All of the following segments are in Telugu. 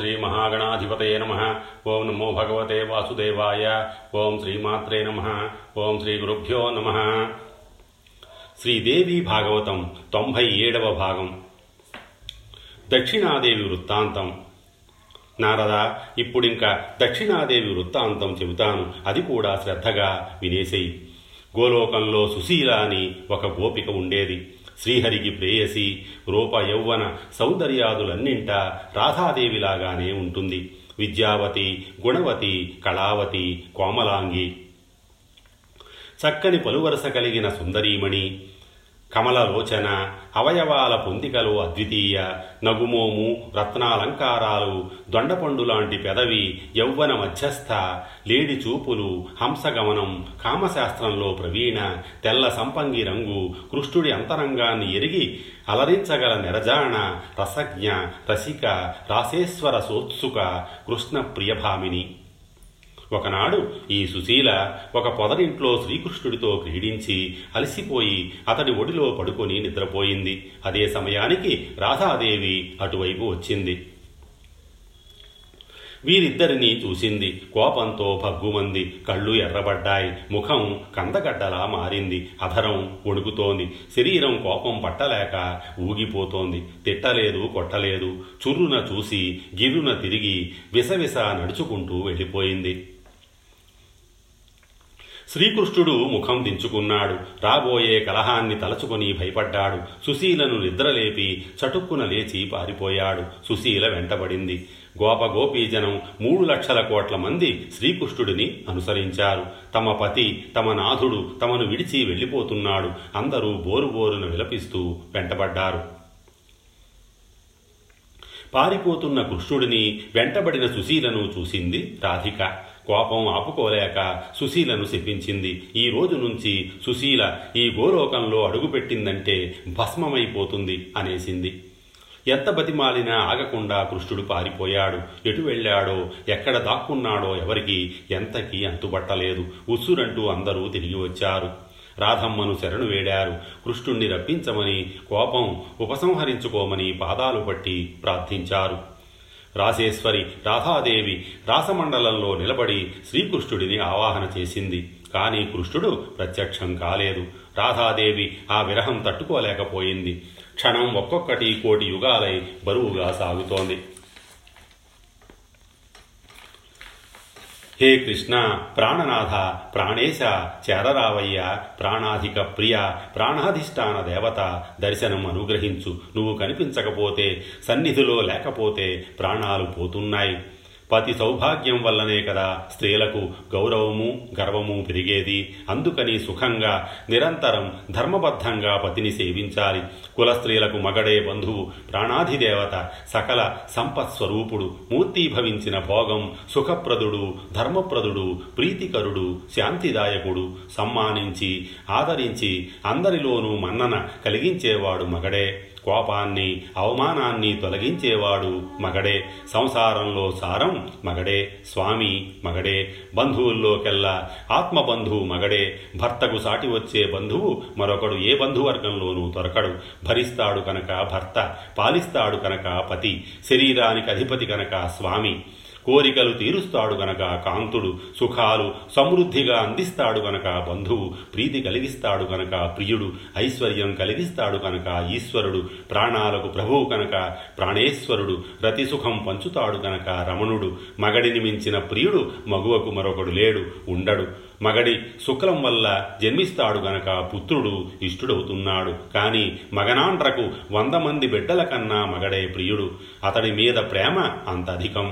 శ్రీ మహాగణాధిపతయ నమ ఓం నమో భగవతే వాసుదేవాయ ఓం శ్రీమాత్రే నమ ఓం శ్రీ గురుభ్యో నమ శ్రీదేవి భాగవతం తొంభై ఏడవ భాగం దక్షిణాదేవి వృత్తాంతం నారద ఇప్పుడింక దక్షిణాదేవి వృత్తాంతం చెబుతాను అది కూడా శ్రద్ధగా వినేసేయి గోలోకంలో సుశీల అని ఒక గోపిక ఉండేది శ్రీహరికి ప్రేయసి రూప యౌవన సౌందర్యాదులన్నింటా రాధాదేవిలాగానే ఉంటుంది విద్యావతి గుణవతి కళావతి కోమలాంగి చక్కని పలువరస కలిగిన సుందరీమణి కమలలోచన అవయవాల పొందికలు అద్వితీయ నగుమోము రత్నాలంకారాలు దొండపండు లాంటి పెదవి యౌవన మధ్యస్థ లేడి చూపులు హంసగమనం కామశాస్త్రంలో ప్రవీణ తెల్ల సంపంగి రంగు కృష్ణుడి అంతరంగాన్ని ఎరిగి అలరించగల నిరజాణ రసజ్ఞ రసిక రాసేశ్వర సోత్సుక కృష్ణ ప్రియభామిని ఒకనాడు ఈ సుశీల ఒక పొదరింట్లో శ్రీకృష్ణుడితో క్రీడించి అలసిపోయి అతడి ఒడిలో పడుకొని నిద్రపోయింది అదే సమయానికి రాధాదేవి అటువైపు వచ్చింది వీరిద్దరినీ చూసింది కోపంతో భగ్గుమంది కళ్ళు ఎర్రబడ్డాయి ముఖం కందగడ్డలా మారింది అధరం వణుకుతోంది శరీరం కోపం పట్టలేక ఊగిపోతోంది తిట్టలేదు కొట్టలేదు చుర్రున చూసి గిరున తిరిగి విసవిస నడుచుకుంటూ వెళ్ళిపోయింది శ్రీకృష్ణుడు ముఖం దించుకున్నాడు రాబోయే కలహాన్ని తలచుకొని భయపడ్డాడు సుశీలను నిద్రలేపి చటుక్కున లేచి పారిపోయాడు సుశీల వెంటబడింది గోప గోపీజనం మూడు లక్షల కోట్ల మంది శ్రీకృష్ణుడిని అనుసరించారు తమ పతి తమ నాథుడు తమను విడిచి వెళ్ళిపోతున్నాడు అందరూ బోరు బోరున విలపిస్తూ వెంటబడ్డారు పారిపోతున్న కృష్ణుడిని వెంటబడిన సుశీలను చూసింది రాధిక కోపం ఆపుకోలేక సుశీలను శపించింది ఈ రోజు నుంచి సుశీల ఈ గోలోకంలో అడుగుపెట్టిందంటే భస్మమైపోతుంది అనేసింది ఎంత బతిమాలినా ఆగకుండా కృష్ణుడు పారిపోయాడు ఎటు వెళ్ళాడో ఎక్కడ దాక్కున్నాడో ఎవరికి ఎంతకీ అంతుబట్టలేదు ఉస్సురంటూ అందరూ తిరిగి వచ్చారు రాధమ్మను శరణు వేడారు కృష్ణుణ్ణి రప్పించమని కోపం ఉపసంహరించుకోమని పాదాలు పట్టి ప్రార్థించారు రాసేశ్వరి రాధాదేవి రాసమండలంలో నిలబడి శ్రీకృష్ణుడిని ఆవాహన చేసింది కానీ కృష్ణుడు ప్రత్యక్షం కాలేదు రాధాదేవి ఆ విరహం తట్టుకోలేకపోయింది క్షణం ఒక్కొక్కటి కోటి యుగాలై బరువుగా సాగుతోంది హే కృష్ణ ప్రాణనాథ ప్రాణేశ చేరరావయ్య ప్రాణాధిక ప్రియ ప్రాణాధిష్టాన దేవత దర్శనం అనుగ్రహించు నువ్వు కనిపించకపోతే సన్నిధిలో లేకపోతే ప్రాణాలు పోతున్నాయి పతి సౌభాగ్యం వల్లనే కదా స్త్రీలకు గౌరవము గర్వము పెరిగేది అందుకని సుఖంగా నిరంతరం ధర్మబద్ధంగా పతిని సేవించాలి కుల స్త్రీలకు మగడే బంధువు ప్రాణాధిదేవత సకల సంపత్స్వరూపుడు మూర్తీభవించిన భోగం సుఖప్రదుడు ధర్మప్రదుడు ప్రీతికరుడు శాంతిదాయకుడు సమ్మానించి ఆదరించి అందరిలోనూ మన్నన కలిగించేవాడు మగడే కోపాన్ని అవమానాన్ని తొలగించేవాడు మగడే సంసారంలో సారం మగడే స్వామి మగడే బంధువుల్లోకెల్లా ఆత్మబంధువు మగడే భర్తకు సాటి వచ్చే బంధువు మరొకడు ఏ బంధువర్గంలోనూ దొరకడు భరిస్తాడు కనుక భర్త పాలిస్తాడు కనుక పతి శరీరానికి అధిపతి కనుక స్వామి కోరికలు తీరుస్తాడు గనక కాంతుడు సుఖాలు సమృద్ధిగా అందిస్తాడు గనక బంధువు ప్రీతి కలిగిస్తాడు గనక ప్రియుడు ఐశ్వర్యం కలిగిస్తాడు కనుక ఈశ్వరుడు ప్రాణాలకు ప్రభువు కనుక ప్రాణేశ్వరుడు రతి సుఖం పంచుతాడు గనక రమణుడు మగడిని మించిన ప్రియుడు మగువకు మరొకడు లేడు ఉండడు మగడి శుక్లం వల్ల జన్మిస్తాడు గనక పుత్రుడు ఇష్టుడవుతున్నాడు కాని మగనాండ్రకు వంద మంది బిడ్డల కన్నా మగడే ప్రియుడు అతడి మీద ప్రేమ అంత అధికం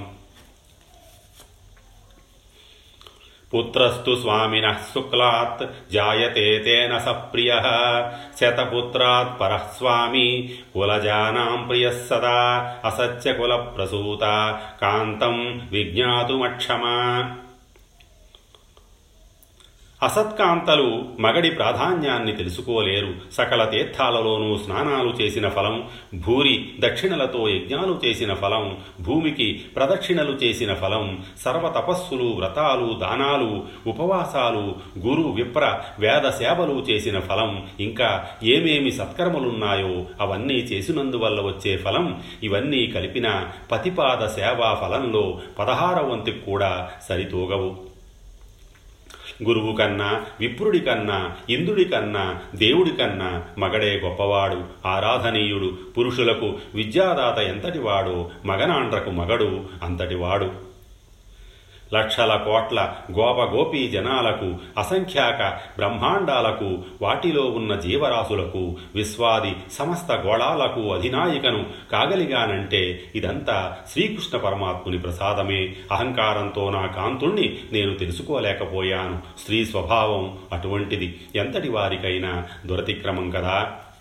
పుత్రస్తు స్వామిన శుక్లాత్ జాయతే తేన సప్రియ శతపుత్రాత్ పరః స్వామి కులజానాం ప్రియ సదా అసత్యకుల ప్రసూత కాంతం విజ్ఞాతుమక్షమా అసత్కాంతలు మగడి ప్రాధాన్యాన్ని తెలుసుకోలేరు సకల తీర్థాలలోనూ స్నానాలు చేసిన ఫలం భూరి దక్షిణలతో యజ్ఞాలు చేసిన ఫలం భూమికి ప్రదక్షిణలు చేసిన ఫలం సర్వ తపస్సులు వ్రతాలు దానాలు ఉపవాసాలు గురు విప్ర వేద సేవలు చేసిన ఫలం ఇంకా ఏమేమి సత్కర్మలున్నాయో అవన్నీ చేసినందువల్ల వచ్చే ఫలం ఇవన్నీ కలిపిన పతిపాద సేవా ఫలంలో పదహార వంతుకు కూడా సరితూగవు గురువు కన్నా విప్రుడి కన్నా ఇంద్రుడి కన్నా దేవుడి కన్నా మగడే గొప్పవాడు ఆరాధనీయుడు పురుషులకు విద్యాదాత ఎంతటివాడో మగనాండ్రకు మగడు అంతటివాడు లక్షల కోట్ల గోప గోపీ జనాలకు అసంఖ్యాక బ్రహ్మాండాలకు వాటిలో ఉన్న జీవరాశులకు విశ్వాది సమస్త గోళాలకు అధినాయికను కాగలిగానంటే ఇదంతా శ్రీకృష్ణ పరమాత్ముని ప్రసాదమే అహంకారంతో నా కాంతుణ్ణి నేను తెలుసుకోలేకపోయాను స్త్రీ స్వభావం అటువంటిది ఎంతటి వారికైనా దురతిక్రమం కదా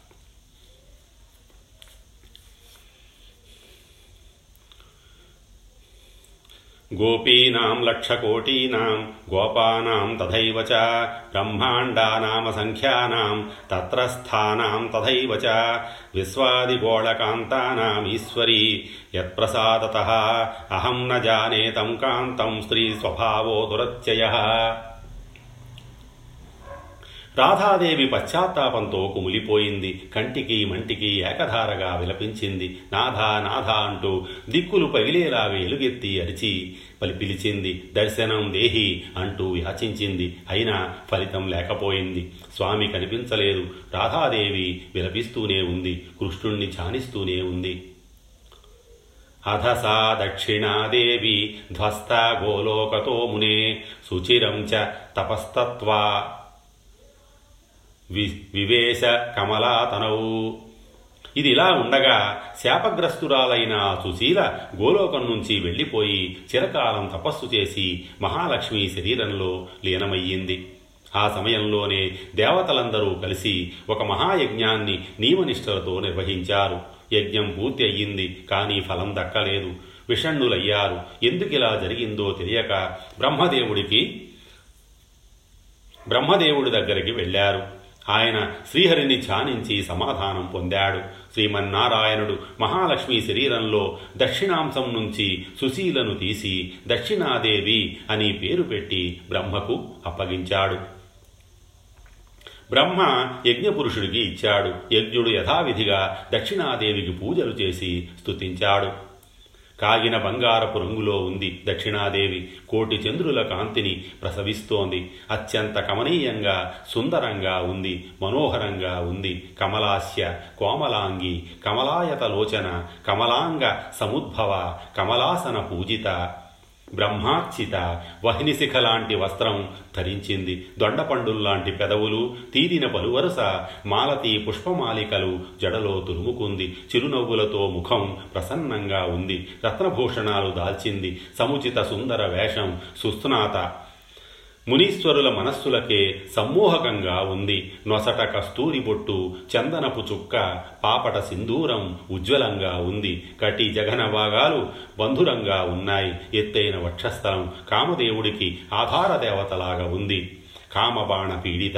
गोपीनां लक्षकोटीनां गोपानां तथैव च ब्रह्माण्डानामसङ्ख्यानां तत्र स्थानां तथैव च विश्वादिगोळकान्तानामीश्वरी यत्प्रसादतः अहं न जाने तं कान्तं स्त्रीस्वभावो दुरत्ययः రాధాదేవి పశ్చాత్తాపంతో కుమిలిపోయింది కంటికి మంటికి ఏకధారగా విలపించింది నాథా నాథా అంటూ దిక్కులు పగిలేలా వెలుగెత్తి అరిచి పలి పిలిచింది దర్శనం దేహి అంటూ యాచించింది అయినా ఫలితం లేకపోయింది స్వామి కనిపించలేదు రాధాదేవి విలపిస్తూనే ఉంది కృష్ణుణ్ణి ధ్యానిస్తూనే ఉంది అధ సా దక్షిణాదేవి ధ్వస్త గోలోకతో మునే శుచిరం చ తపస్తత్వా వి వివేశ కమలాతనవు ఇది ఇలా ఉండగా శాపగ్రస్తురాలైన ఆ సుశీల గోలోకం నుంచి వెళ్ళిపోయి చిరకాలం తపస్సు చేసి మహాలక్ష్మి శరీరంలో లీనమయ్యింది ఆ సమయంలోనే దేవతలందరూ కలిసి ఒక మహాయజ్ఞాన్ని నియమనిష్టలతో నిర్వహించారు యజ్ఞం పూర్తి అయ్యింది కానీ ఫలం దక్కలేదు విషణ్ణులయ్యారు ఎందుకిలా జరిగిందో తెలియక బ్రహ్మదేవుడికి బ్రహ్మదేవుడి దగ్గరికి వెళ్ళారు ఆయన శ్రీహరిని ధ్యానించి సమాధానం పొందాడు శ్రీమన్నారాయణుడు మహాలక్ష్మి శరీరంలో దక్షిణాంశం నుంచి సుశీలను తీసి దక్షిణాదేవి అని పేరు పెట్టి బ్రహ్మకు అప్పగించాడు బ్రహ్మ యజ్ఞపురుషుడికి ఇచ్చాడు యజ్ఞుడు యథావిధిగా దక్షిణాదేవికి పూజలు చేసి స్తుతించాడు కాగిన బంగారపు రంగులో ఉంది దక్షిణాదేవి కోటి చంద్రుల కాంతిని ప్రసవిస్తోంది అత్యంత కమనీయంగా సుందరంగా ఉంది మనోహరంగా ఉంది కమలాస్య కోమలాంగి కమలాయత లోచన కమలాంగ సముద్భవ కమలాసన పూజిత బ్రహ్మార్చిత వహ్నిశిఖ లాంటి వస్త్రం ధరించింది దొండపండుల్లాంటి పెదవులు తీరిన పలువరుస మాలతి పుష్పమాలికలు జడలో తురుముకుంది చిరునవ్వులతో ముఖం ప్రసన్నంగా ఉంది రత్నభూషణాలు దాల్చింది సముచిత సుందర వేషం సుస్నాత మునీశ్వరుల మనస్సులకే సమ్మోహకంగా ఉంది నొసట కస్తూరి బొట్టు చందనపు చుక్క పాపట సింధూరం ఉజ్వలంగా ఉంది కటి జగన భాగాలు బంధురంగా ఉన్నాయి ఎత్తైన వక్షస్థలం కామదేవుడికి ఆధార దేవతలాగా ఉంది కామబాణ పీడిత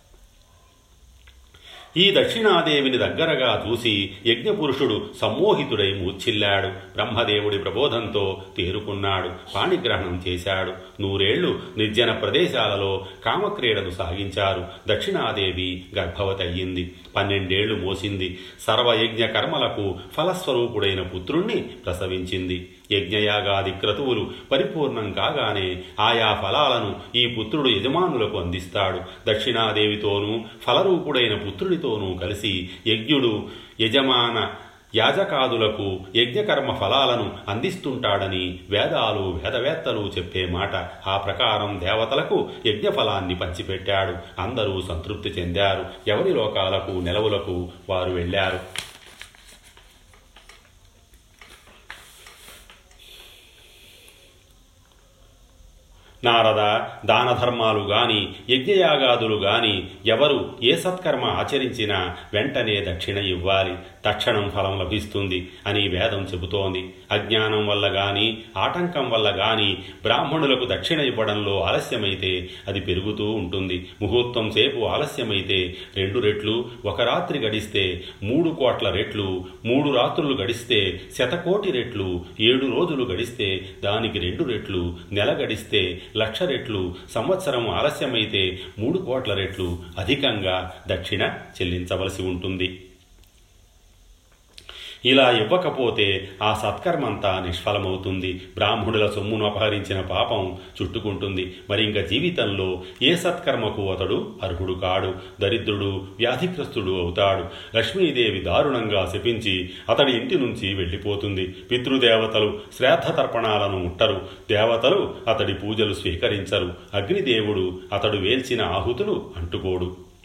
ఈ దక్షిణాదేవిని దగ్గరగా చూసి యజ్ఞపురుషుడు సమ్మోహితుడై మూర్ఛిల్లాడు బ్రహ్మదేవుడి ప్రబోధంతో తేరుకున్నాడు పాణిగ్రహణం చేశాడు నూరేళ్లు నిర్జన ప్రదేశాలలో కామక్రీడలు సాగించారు దక్షిణాదేవి గర్భవతి అయ్యింది పన్నెండేళ్లు మోసింది సర్వయజ్ఞ కర్మలకు ఫలస్వరూపుడైన పుత్రుణ్ణి ప్రసవించింది యజ్ఞయాగాది క్రతువులు పరిపూర్ణం కాగానే ఆయా ఫలాలను ఈ పుత్రుడు యజమానులకు అందిస్తాడు దక్షిణాదేవితోనూ ఫలరూపుడైన పుత్రుడితోనూ కలిసి యజ్ఞుడు యజమాన యాజకాదులకు యజ్ఞకర్మ ఫలాలను అందిస్తుంటాడని వేదాలు వేదవేత్తలు చెప్పే మాట ఆ ప్రకారం దేవతలకు యజ్ఞఫలాన్ని పంచిపెట్టాడు అందరూ సంతృప్తి చెందారు ఎవరి లోకాలకు నెలవులకు వారు వెళ్ళారు నారద దాన ధర్మాలు గాని యజ్ఞయాగాదులు గాని ఎవరు ఏ సత్కర్మ ఆచరించినా వెంటనే దక్షిణ ఇవ్వాలి తక్షణం ఫలం లభిస్తుంది అని వేదం చెబుతోంది అజ్ఞానం వల్ల గాని ఆటంకం వల్ల గాని బ్రాహ్మణులకు దక్షిణ ఇవ్వడంలో ఆలస్యమైతే అది పెరుగుతూ ఉంటుంది ముహూర్తం సేపు ఆలస్యమైతే రెండు రెట్లు ఒక రాత్రి గడిస్తే మూడు కోట్ల రెట్లు మూడు రాత్రులు గడిస్తే శతకోటి రెట్లు ఏడు రోజులు గడిస్తే దానికి రెండు రెట్లు నెల గడిస్తే లక్ష రెట్లు సంవత్సరం ఆలస్యమైతే మూడు కోట్ల రెట్లు అధికంగా దక్షిణ చెల్లించవలసి ఉంటుంది ఇలా ఇవ్వకపోతే ఆ సత్కర్మంతా నిష్ఫలమవుతుంది బ్రాహ్మణుల సొమ్మును అపహరించిన పాపం చుట్టుకుంటుంది మరి ఇంకా జీవితంలో ఏ సత్కర్మకు అతడు అర్హుడు కాడు దరిద్రుడు వ్యాధిగ్రస్తుడు అవుతాడు లక్ష్మీదేవి దారుణంగా శపించి అతడి ఇంటి నుంచి వెళ్ళిపోతుంది పితృదేవతలు శ్రాద్ధ తర్పణాలను ముట్టరు దేవతలు అతడి పూజలు స్వీకరించరు అగ్నిదేవుడు అతడు వేల్చిన ఆహుతులు అంటుకోడు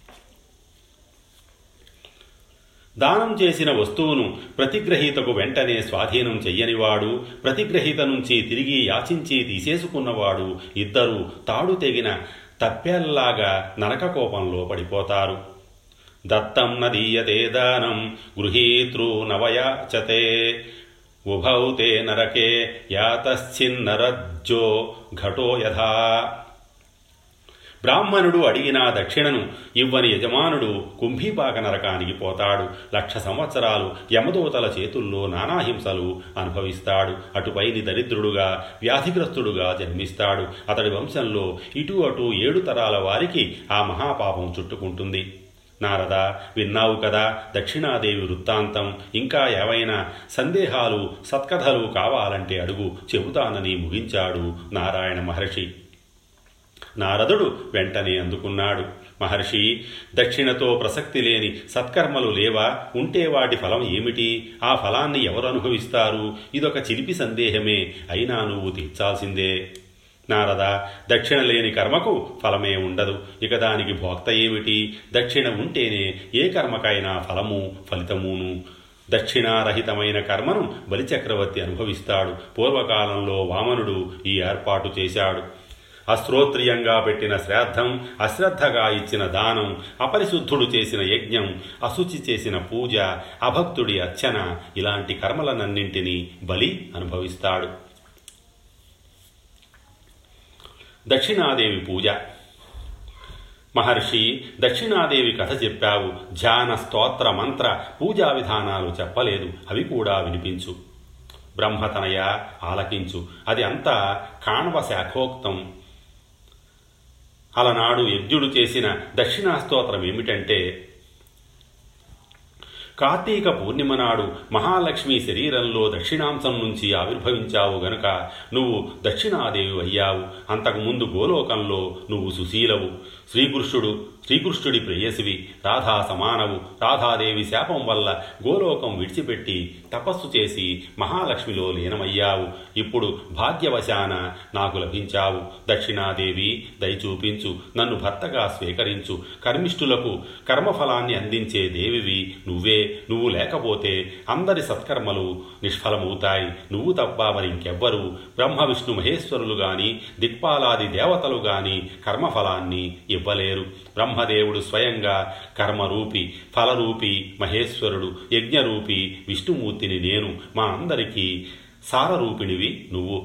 దానం చేసిన వస్తువును ప్రతిగ్రహీతకు వెంటనే స్వాధీనం చెయ్యనివాడు ప్రతిగ్రహీత నుంచి తిరిగి యాచించి తీసేసుకున్నవాడు ఇద్దరు తాడు తెగిన తప్పేల్లాగా నరకకోపంలో పడిపోతారు దత్తం నదీయతే దానం గృహీతృ నవయాచతే ఉభౌ తే నరకే యాతశ్చిన్నరజ్జో ఘటో యథా బ్రాహ్మణుడు అడిగిన దక్షిణను ఇవ్వని యజమానుడు కుంభీపాక నరకానికి పోతాడు లక్ష సంవత్సరాలు యమదూతల చేతుల్లో నానాహింసలు అనుభవిస్తాడు అటుపైని దరిద్రుడుగా వ్యాధిగ్రస్తుడుగా జన్మిస్తాడు అతడి వంశంలో ఇటు అటు ఏడు తరాల వారికి ఆ మహాపాపం చుట్టుకుంటుంది నారద విన్నావు కదా దక్షిణాదేవి వృత్తాంతం ఇంకా ఏవైనా సందేహాలు సత్కథలు కావాలంటే అడుగు చెబుతానని ముగించాడు నారాయణ మహర్షి నారదుడు వెంటనే అందుకున్నాడు మహర్షి దక్షిణతో ప్రసక్తి లేని సత్కర్మలు లేవా ఉంటే వాటి ఫలం ఏమిటి ఆ ఫలాన్ని ఎవరు అనుభవిస్తారు ఇదొక చిలిపి సందేహమే అయినా నువ్వు తీర్చాల్సిందే నారద దక్షిణ లేని కర్మకు ఫలమే ఉండదు ఇక దానికి భోక్త ఏమిటి దక్షిణ ఉంటేనే ఏ కర్మకైనా ఫలము ఫలితమును దక్షిణారహితమైన కర్మను బలిచక్రవర్తి అనుభవిస్తాడు పూర్వకాలంలో వామనుడు ఈ ఏర్పాటు చేశాడు అశ్రోత్రియంగా పెట్టిన శ్రాద్ధం అశ్రద్ధగా ఇచ్చిన దానం అపరిశుద్ధుడు చేసిన యజ్ఞం అశుచి చేసిన పూజ అభక్తుడి అర్చన ఇలాంటి కర్మలనన్నింటినీ బలి అనుభవిస్తాడు దక్షిణాదేవి పూజ మహర్షి దక్షిణాదేవి కథ చెప్పావు ధ్యాన స్తోత్ర మంత్ర పూజా విధానాలు చెప్పలేదు అవి కూడా వినిపించు బ్రహ్మతనయ ఆలకించు అది అంతా కాణవ శాఖోక్తం అలనాడు యజ్ఞుడు చేసిన దక్షిణాస్తోత్రం ఏమిటంటే కార్తీక పూర్ణిమ నాడు మహాలక్ష్మి శరీరంలో దక్షిణాంశం నుంచి ఆవిర్భవించావు గనుక నువ్వు దక్షిణాదేవి అయ్యావు అంతకుముందు గోలోకంలో నువ్వు సుశీలవు శ్రీకృష్ణుడు శ్రీకృష్ణుడి ప్రేయసివి రాధా సమానవు రాధాదేవి శాపం వల్ల గోలోకం విడిచిపెట్టి తపస్సు చేసి మహాలక్ష్మిలో లీనమయ్యావు ఇప్పుడు భాగ్యవశాన నాకు లభించావు దక్షిణాదేవి దయచూపించు నన్ను భర్తగా స్వీకరించు కర్మిష్ఠులకు కర్మఫలాన్ని అందించే దేవివి నువ్వే నువ్వు లేకపోతే అందరి సత్కర్మలు నిష్ఫలమవుతాయి నువ్వు తప్ప మరి ఇంకెవ్వరు బ్రహ్మ విష్ణు మహేశ్వరులు గాని దిక్పాలాది దేవతలు గాని కర్మఫలాన్ని ఇవ్వలేరు బ్రహ్మదేవుడు స్వయంగా కర్మరూపి ఫలరూపి మహేశ్వరుడు యజ్ఞరూపి విష్ణుమూర్తిని నేను మా అందరికీ సారరూపిణివి నువ్వు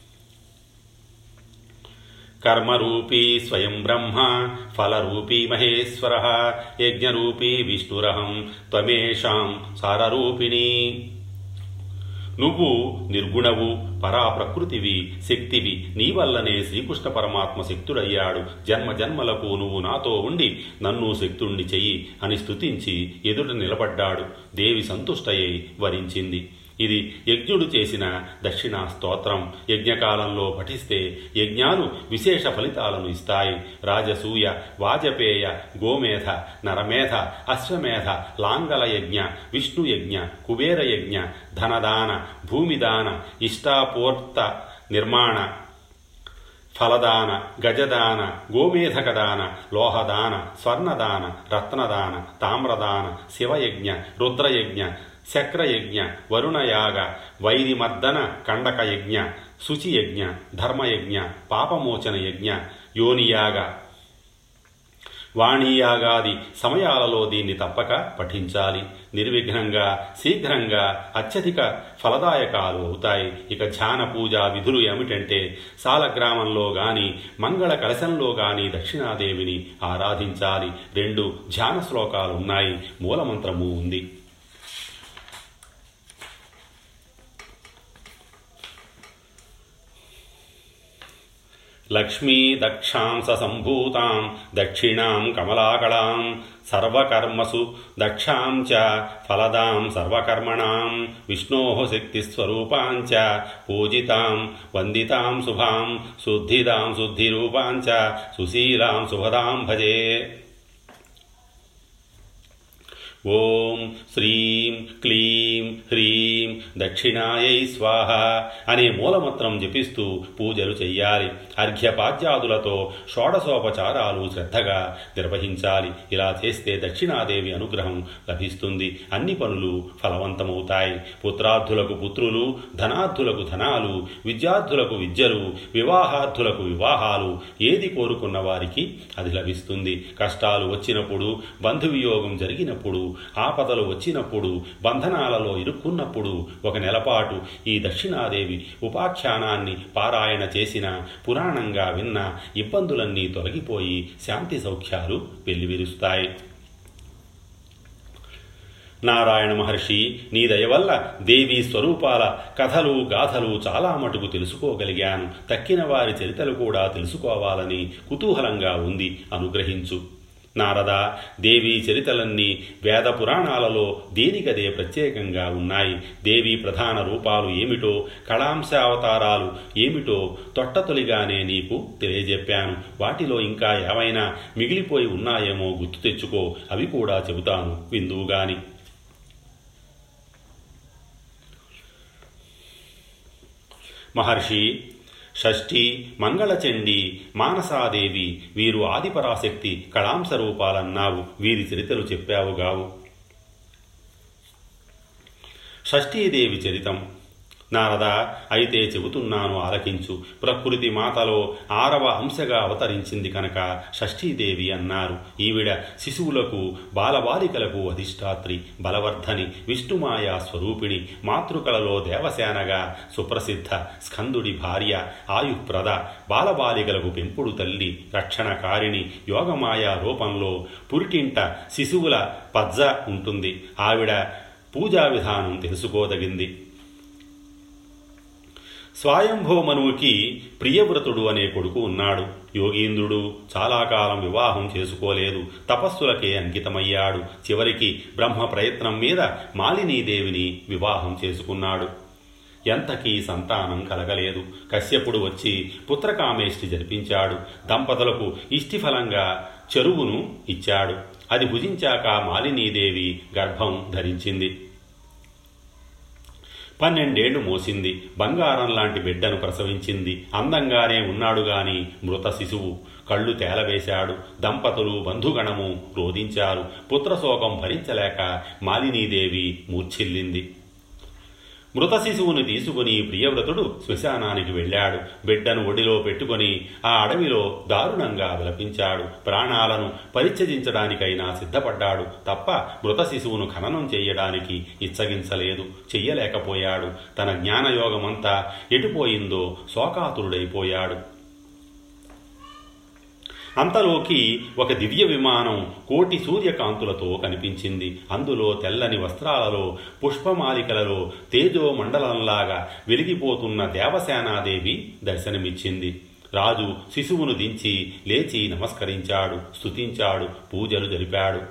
కర్మరూపీ స్వయం బ్రహ్మ ఫలరూపీ మహేశ్వర యజ్ఞరూపీ విష్ణురహం త్వమేషాం సారరూపిణి నువ్వు నిర్గుణవు పరా ప్రకృతివి శక్తివి నీ వల్లనే శ్రీకృష్ణ పరమాత్మ శక్తుడయ్యాడు జన్మ జన్మలకు నువ్వు నాతో ఉండి నన్ను శక్తుణ్ణి చెయ్యి అని స్తుతించి ఎదుట నిలబడ్డాడు దేవి సంతుష్టయ్యి వరించింది ఇది యజ్ఞుడు చేసిన దక్షిణ స్తోత్రం యజ్ఞకాలంలో పఠిస్తే యజ్ఞాలు విశేష ఫలితాలను ఇస్తాయి రాజసూయ వాజపేయ గోమేధ నరమేధ అశ్వమేధ లాంగల యజ్ఞ విష్ణు యజ్ఞ కుబేర యజ్ఞ ధనదాన భూమిదాన ఇష్టాపూర్త నిర్మాణ ఫలదాన గజదాన గోమేధకదాన లోహదాన స్వర్ణదాన రత్నదాన తామ్రదాన శివయజ్ఞ రుద్రయజ్ఞ శక్రయజ్ఞ వరుణయాగ వైరిమర్దన కండకయజ్ఞ శుచియజ్ఞ ధర్మయజ్ఞ పాపమోచన యజ్ఞ యోనియాగ వాణీయాగాది సమయాలలో దీన్ని తప్పక పఠించాలి నిర్విఘ్నంగా శీఘ్రంగా అత్యధిక ఫలదాయకాలు అవుతాయి ఇక ధ్యాన పూజా విధులు ఏమిటంటే సాలగ్రామంలో గాని మంగళ కలశంలో గాని దక్షిణాదేవిని ఆరాధించాలి రెండు ధ్యాన శ్లోకాలు ఉన్నాయి మూలమంత్రము ఉంది లక్ష్మీ దక్షాంస సంభూతాం దక్షిణాం కమలాకళాం సర్వకర్మసు దక్షాం చ ఫలదాం సర్వకర్మణాం విష్ణో శక్తిస్వరూపాం చ పూజితాం వందితాం శుభాం శుద్ధిదాం శుద్ధిరూపాం చ సుశీలాం శుభదాం భజే ఓం శ్రీం క్లీం హ్రీం దక్షిణాయై స్వాహ అనే మూలమంత్రం జపిస్తూ పూజలు చెయ్యాలి అర్ఘ్యపాద్యాదులతో షోడశోపచారాలు శ్రద్ధగా నిర్వహించాలి ఇలా చేస్తే దక్షిణాదేవి అనుగ్రహం లభిస్తుంది అన్ని పనులు ఫలవంతమవుతాయి పుత్రార్థులకు పుత్రులు ధనార్థులకు ధనాలు విద్యార్థులకు విద్యలు వివాహార్థులకు వివాహాలు ఏది కోరుకున్న వారికి అది లభిస్తుంది కష్టాలు వచ్చినప్పుడు బంధువియోగం జరిగినప్పుడు ఆపదలు వచ్చినప్పుడు బంధనాలలో ఇరుక్కున్నప్పుడు ఒక నెలపాటు ఈ దక్షిణాదేవి ఉపాఖ్యానాన్ని పారాయణ చేసిన పురాణంగా విన్న ఇబ్బందులన్నీ తొలగిపోయి శాంతి సౌఖ్యాలు వెల్లివిరుస్తాయి నారాయణ మహర్షి నీ దయ వల్ల దేవీ స్వరూపాల కథలు గాథలు చాలా మటుకు తెలుసుకోగలిగాను తక్కిన వారి చరితలు కూడా తెలుసుకోవాలని కుతూహలంగా ఉంది అనుగ్రహించు నారద దేవీ చరితలన్నీ వేద పురాణాలలో దేనికదే ప్రత్యేకంగా ఉన్నాయి దేవీ ప్రధాన రూపాలు ఏమిటో కళాంశావతారాలు ఏమిటో తొట్టతొలిగానే నీకు తెలియజెప్పాను వాటిలో ఇంకా ఏమైనా మిగిలిపోయి ఉన్నాయేమో గుర్తు తెచ్చుకో అవి కూడా చెబుతాను విందువుగాని మహర్షి షష్ఠి మంగళచండి మానసాదేవి వీరు ఆదిపరాశక్తి కళాంశ రూపాలన్నావు వీరి చరితలు చెప్పావుగావు షష్ఠీదేవి చరితం నారద అయితే చెబుతున్నాను ఆలకించు ప్రకృతి మాతలో ఆరవ అంశగా అవతరించింది కనుక షష్ఠీదేవి అన్నారు ఈవిడ శిశువులకు బాలబాలికలకు అధిష్టాత్రి బలవర్ధని విష్ణుమాయా స్వరూపిణి మాతృకలలో దేవసేనగా సుప్రసిద్ధ స్కందుడి భార్య ఆయుప్రద బాలబాలికలకు పెంపుడు తల్లి రక్షణకారిణి యోగమాయా రూపంలో పురిటింట శిశువుల పజ్జ ఉంటుంది ఆవిడ పూజా విధానం తెలుసుకోదగింది స్వయంభోమనువుకి ప్రియవ్రతుడు అనే కొడుకు ఉన్నాడు యోగీంద్రుడు చాలా కాలం వివాహం చేసుకోలేదు తపస్సులకే అంకితమయ్యాడు చివరికి బ్రహ్మ ప్రయత్నం మీద మాలినీదేవిని వివాహం చేసుకున్నాడు ఎంతకీ సంతానం కలగలేదు కశ్యపుడు వచ్చి పుత్రకామేష్టి జరిపించాడు దంపతులకు ఇష్టిఫలంగా చెరువును ఇచ్చాడు అది భుజించాక మాలినీదేవి గర్భం ధరించింది పన్నెండేళ్లు మోసింది బంగారం లాంటి బిడ్డను ప్రసవించింది అందంగానే ఉన్నాడు గాని మృత శిశువు కళ్ళు తేలవేశాడు దంపతులు బంధుగణము రోధించారు పుత్రశోకం భరించలేక మాలినీదేవి మూర్ఛిల్లింది మృత శిశువుని తీసుకుని ప్రియవ్రతుడు శ్మశానానికి వెళ్ళాడు బిడ్డను ఒడిలో పెట్టుకొని ఆ అడవిలో దారుణంగా విలపించాడు ప్రాణాలను పరిత్యజించడానికైనా సిద్ధపడ్డాడు తప్ప మృత శిశువును ఖననం చెయ్యడానికి ఇచ్చగించలేదు చెయ్యలేకపోయాడు తన జ్ఞానయోగమంతా ఎటుపోయిందో శోకాతురుడైపోయాడు అంతలోకి ఒక దివ్య విమానం కోటి సూర్యకాంతులతో కనిపించింది అందులో తెల్లని వస్త్రాలలో పుష్పమాలికలలో తేజో మండలంలాగా వెలిగిపోతున్న దేవసేనాదేవి దర్శనమిచ్చింది రాజు శిశువును దించి లేచి నమస్కరించాడు స్తుతించాడు పూజలు జరిపాడు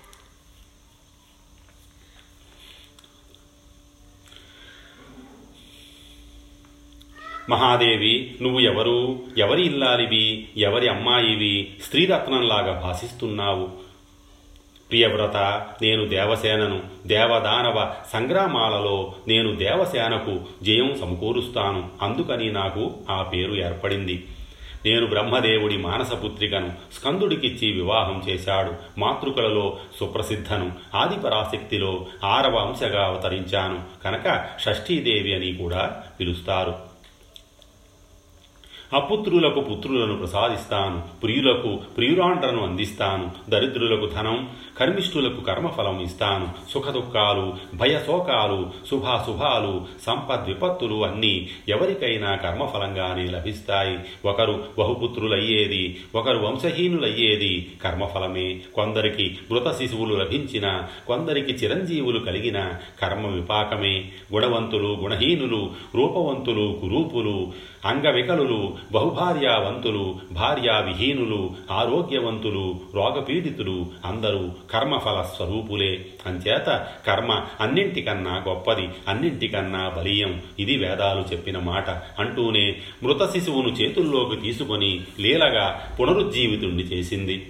మహాదేవి నువ్వు ఎవరు ఎవరి ఇల్లాలివి ఎవరి అమ్మాయివి స్త్రీరత్నంలాగా భాసిస్తున్నావు ప్రియవ్రత నేను దేవసేనను దేవదానవ సంగ్రామాలలో నేను దేవసేనకు జయం సమకూరుస్తాను అందుకని నాకు ఆ పేరు ఏర్పడింది నేను బ్రహ్మదేవుడి మానసపుత్రికను స్కందుడికిచ్చి వివాహం చేశాడు మాతృకలలో సుప్రసిద్ధను ఆదిపరాశక్తిలో ఆరవ అంశగా అవతరించాను కనుక షష్ఠీదేవి అని కూడా పిలుస్తారు అపుత్రులకు పుత్రులను ప్రసాదిస్తాను ప్రియులకు ప్రియురాండ్రను అందిస్తాను దరిద్రులకు ధనం కర్మిష్ఠులకు కర్మఫలం ఇస్తాను సుఖదుఖాలు భయశోకాలు శుభాశుభాలు సంపద్విపత్తులు అన్నీ ఎవరికైనా కర్మఫలంగానే లభిస్తాయి ఒకరు బహుపుత్రులయ్యేది ఒకరు వంశహీనులయ్యేది కర్మఫలమే కొందరికి మృత శిశువులు లభించిన కొందరికి చిరంజీవులు కలిగిన కర్మ విపాకమే గుణవంతులు గుణహీనులు రూపవంతులు కురూపులు అంగవికలులు బహుభార్యావంతులు భార్యావిహీనులు ఆరోగ్యవంతులు రోగపీడితులు అందరూ కర్మఫల స్వరూపులే అంచేత కర్మ అన్నింటికన్నా గొప్పది అన్నింటికన్నా బలీయం ఇది వేదాలు చెప్పిన మాట అంటూనే మృత శిశువును చేతుల్లోకి తీసుకొని లీలగా పునరుజ్జీవితుణ్ణి చేసింది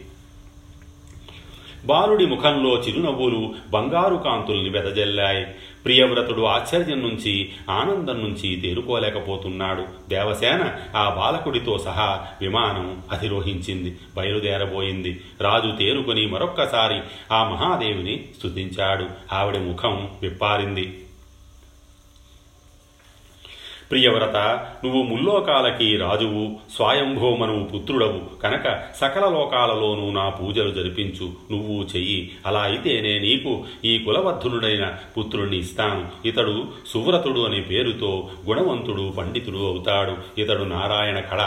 బాలుడి ముఖంలో చిరునవ్వులు బంగారు కాంతుల్ని వెదజల్లాయి ప్రియవ్రతుడు ఆశ్చర్యం నుంచి ఆనందం నుంచి తేరుకోలేకపోతున్నాడు దేవసేన ఆ బాలకుడితో సహా విమానం అధిరోహించింది బయలుదేరబోయింది రాజు తేరుకొని మరొక్కసారి ఆ మహాదేవిని స్తుతించాడు ఆవిడ ముఖం విప్పారింది ప్రియవ్రత నువ్వు ముల్లోకాలకి రాజువు స్వయంభోమనువు పుత్రుడవు కనుక సకల లోకాలలోనూ నా పూజలు జరిపించు నువ్వు చెయ్యి అలా అయితేనే నీకు ఈ కులబద్ధుడైన పుత్రుణ్ణి ఇస్తాను ఇతడు సువ్రతుడు అనే పేరుతో గుణవంతుడు పండితుడు అవుతాడు ఇతడు నారాయణ కళ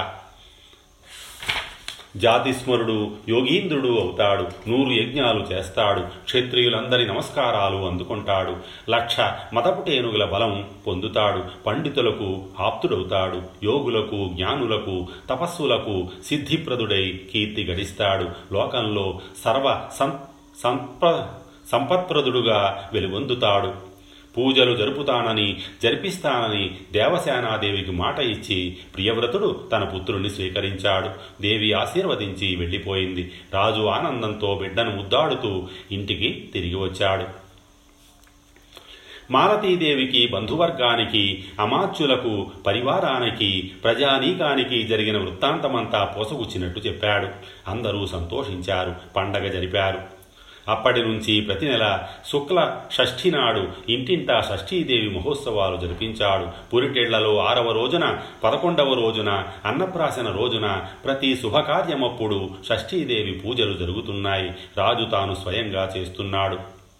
జాతిస్మరుడు యోగీంద్రుడు అవుతాడు నూరు యజ్ఞాలు చేస్తాడు క్షత్రియులందరి నమస్కారాలు అందుకుంటాడు లక్ష మతపుటేనుగుల బలం పొందుతాడు పండితులకు ఆప్తుడవుతాడు యోగులకు జ్ఞానులకు తపస్సులకు సిద్ధిప్రదుడై కీర్తి గడిస్తాడు లోకంలో సర్వ సం సంప సంపత్ప్రదుడుగా వెలుగొందుతాడు పూజలు జరుపుతానని జరిపిస్తానని దేవసేనాదేవికి మాట ఇచ్చి ప్రియవ్రతుడు తన పుత్రుణ్ణి స్వీకరించాడు దేవి ఆశీర్వదించి వెళ్ళిపోయింది రాజు ఆనందంతో బిడ్డను ముద్దాడుతూ ఇంటికి తిరిగి వచ్చాడు మాలతీదేవికి బంధువర్గానికి అమాత్యులకు పరివారానికి ప్రజానీకానికి జరిగిన వృత్తాంతమంతా పోసగుచ్చినట్టు చెప్పాడు అందరూ సంతోషించారు పండగ జరిపారు అప్పటి నుంచి ప్రతి నెల శుక్ల షష్ఠి నాడు ఇంటింటా షష్ఠీదేవి మహోత్సవాలు జరిపించాడు పురిటెళ్లలో ఆరవ రోజున పదకొండవ రోజున అన్నప్రాసన రోజున ప్రతి శుభకార్యమప్పుడు షష్ఠీదేవి పూజలు జరుగుతున్నాయి రాజు తాను స్వయంగా చేస్తున్నాడు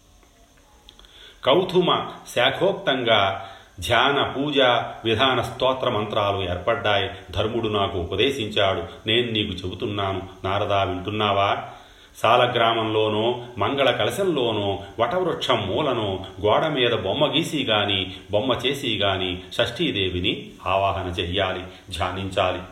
కౌతుమ శాఖోక్తంగా ధ్యాన పూజ విధాన స్తోత్ర మంత్రాలు ఏర్పడ్డాయి ధర్ముడు నాకు ఉపదేశించాడు నేను నీకు చెబుతున్నాను నారదా వింటున్నావా సాలగ్రామంలోనో మంగళ కలశంలోనో వటవృక్షం మూలనో గోడ మీద బొమ్మ గీసి గాని బొమ్మ చేసి గాని షష్ఠీదేవిని ఆవాహన చెయ్యాలి ధ్యానించాలి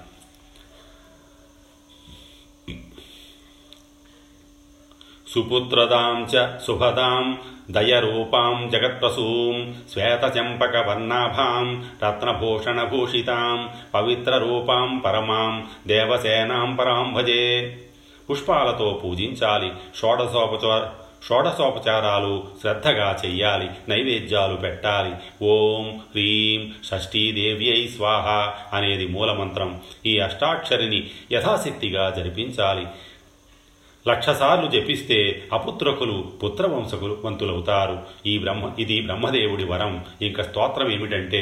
సుపుత్రదాం చ శుభదాం దయరూపాం జగత్ప్రసూం శ్వేతచంపకవర్ణాభాం రత్నభూషణభూషితాం పవిత్రరూపాం పరమాం దేవసేనాం పరాం భజే పుష్పాలతో పూజించాలి షోడశోపచార షోడశోపచారాలు శ్రద్ధగా చెయ్యాలి నైవేద్యాలు పెట్టాలి ఓం హ్రీం షష్ఠీదేవ్యై స్వాహ అనేది మూలమంత్రం ఈ అష్టాక్షరిని యథాశక్తిగా జరిపించాలి లక్షసార్లు జపిస్తే అపుత్రకులు పుత్రవంశకులు వంతులవుతారు ఈ బ్రహ్మ ఇది బ్రహ్మదేవుడి వరం ఇంకా స్తోత్రం ఏమిటంటే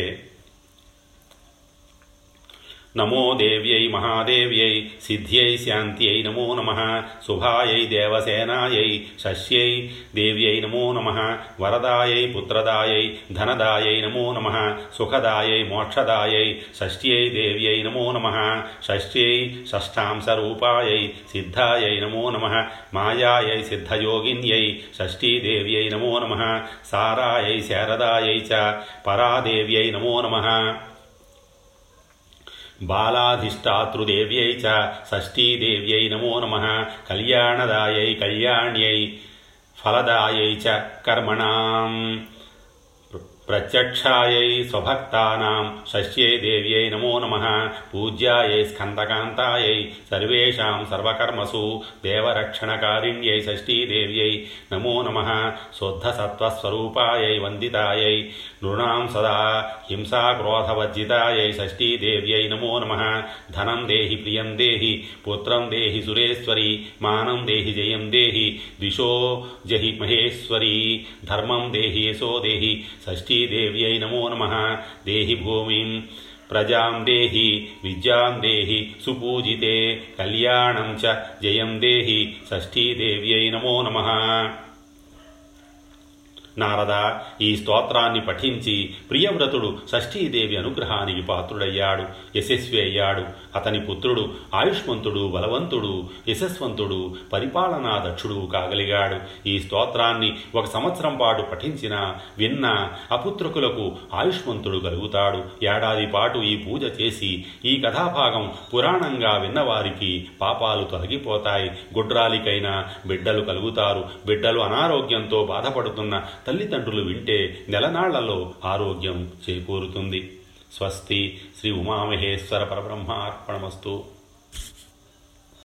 నమో దేవ్యై మహాదేవ్యై సిద్ధ్యై శాంత్యై నమో నమ శుభాయై దేవసేనాయై షష్యై దేవ్యై నమో నమ వరదాయై పుత్రదాయై ధనదాయై నమో నమ సుఖదాయై మోక్షదాయై షష్ట్యై దేవ్యై నమో నమ షష్ట్యై షష్టాంశరూపాయై సిద్ధాయై నమో నమ మాయాయై సిద్ధయోగిన్యై షష్ఠీదేవ్యై నమో నమ సారాయై శారదాయై చ పరాదేవ్యై నమో నమ బాలాధిష్టాతృదేవ్యై చ షష్ఠీదేవ్యై నమో నమ కళ్యాణదాయై కళ్యాణ్యై ఫలదాయై చ కర్మణాం ప్రత్యక్షాయై స్వభక్తానాం షష్యై దేవ్యై నమో నమ పూజ్యాయై స్కందకాంతాయై సర్వేషాం సర్వకర్మసు దేవరక్షణకారిణ్యై షష్ఠీదేవ్యై నమో నమ శుద్ధసత్వస్వరూపాయై వందితాయై నృణాం సదా హింసాక్రోధవర్జితాయై షష్ఠీదేవ్యై నమో నమ ధనం దేహి ప్రియం దేహి పుత్రం దేహి సురేశ్వరి మానం దేహి జయం దేహి ద్విషో జహి మహేశ్వరి ధర్మం దేహి యశో దేహి షష్ఠీ దేవ్యై నమో నమ దేహి భూమిం ప్రజాం దేహి విద్యాం దేహి సుపూజితే కళ్యాణం చ జయం దేహి షష్ఠీదేవ్యై నమో నమః నారద ఈ స్తోత్రాన్ని పఠించి ప్రియవ్రతుడు షష్ఠీదేవి అనుగ్రహానికి పాత్రుడయ్యాడు యశస్వి అయ్యాడు అతని పుత్రుడు ఆయుష్మంతుడు బలవంతుడు యశస్వంతుడు పరిపాలనా దక్షుడు కాగలిగాడు ఈ స్తోత్రాన్ని ఒక సంవత్సరం పాటు పఠించిన విన్న అపుత్రకులకు ఆయుష్మంతుడు కలుగుతాడు ఏడాది పాటు ఈ పూజ చేసి ఈ కథాభాగం పురాణంగా విన్నవారికి పాపాలు తొలగిపోతాయి గుడ్రాలికైనా బిడ్డలు కలుగుతారు బిడ్డలు అనారోగ్యంతో బాధపడుతున్న తల్లిదండ్రులు వింటే నెలనాళ్లలో ఆరోగ్యం చేకూరుతుంది స్వస్తి శ్రీ ఉమామహేశ్వర పరబ్రహ్మ అర్పణమస్తు